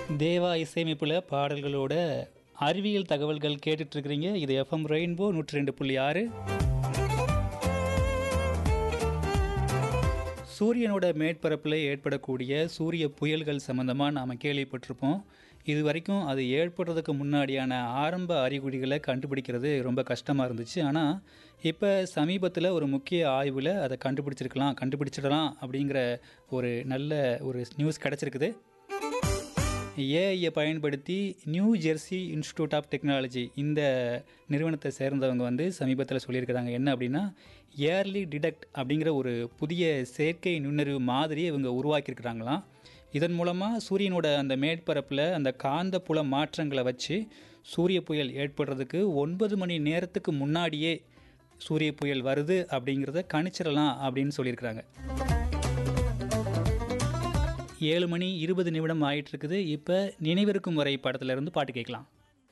தேவா இசையமைப்பில் பாடல்களோட அறிவியல் தகவல்கள் கேட்டுட்டு இருக்கிறீங்க இது எஃப்எம் ரெயின்போ நூற்றி ரெண்டு புள்ளி ஆறு சூரியனோட மேற்பரப்பில் ஏற்படக்கூடிய சூரிய புயல்கள் சம்மந்தமாக நாம் கேள்விப்பட்டிருப்போம் இது வரைக்கும் அது ஏற்படுறதுக்கு முன்னாடியான ஆரம்ப அறிகுறிகளை கண்டுபிடிக்கிறது ரொம்ப கஷ்டமாக இருந்துச்சு ஆனால் இப்போ சமீபத்தில் ஒரு முக்கிய ஆய்வில் அதை கண்டுபிடிச்சிருக்கலாம் கண்டுபிடிச்சிடலாம் அப்படிங்கிற ஒரு நல்ல ஒரு நியூஸ் கிடச்சிருக்குது ஏஐயை பயன்படுத்தி New Jersey Institute of Technology இந்த நிறுவனத்தை சேர்ந்தவங்க வந்து சமீபத்தில் சொல்லியிருக்கிறாங்க என்ன அப்படின்னா ஏர்லி டிடெக்ட் அப்படிங்கிற ஒரு புதிய செயற்கை நுண்ணறிவு மாதிரியை இவங்க உருவாக்கியிருக்கிறாங்களாம் இதன் மூலமாக சூரியனோட அந்த மேற்பரப்பில் அந்த காந்த புல மாற்றங்களை வச்சு சூரிய புயல் ஏற்படுறதுக்கு ஒன்பது மணி நேரத்துக்கு முன்னாடியே சூரிய புயல் வருது அப்படிங்கிறத கணிச்சிடலாம் அப்படின்னு சொல்லியிருக்கிறாங்க ஏழு மணி இருபது நிமிடம் ஆயிட்டு இருக்குது இப்போ நினைவிருக்கும் வரை படத்துல இருந்து பாட்டு கேட்கலாம்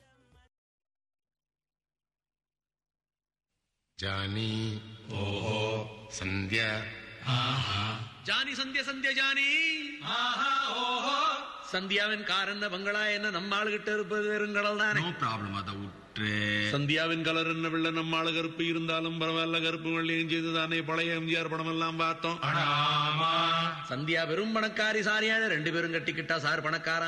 ಜಾನಿ ಓಹೋ ಸಂಧ್ಯಾ ஜானி சந்திய சந்திய ஜானி சந்தியாவின் கார் என்ன பங்களா என்ன நம்ம ஆளுகிட்ட இருப்பது வெறுங்கடல் தானே ನೋ ಪ್ರಾಬ್ಲಮ್ ಅದ ಉಟ್ರೆ சந்தியாவின் கலர் என்ன வெள்ள நம்ம ஆளு கருப்பு இருந்தாலும் பரவாயில்ல கருப்பு வெள்ளையும் செய்து தானே பழைய எம்ஜிஆர் படம் எல்லாம் பார்த்தோம் சந்தியா வெறும் பணக்காரி சாரியான ரெண்டு பேரும் கட்டிக்கிட்டா சார் பணக்காரன்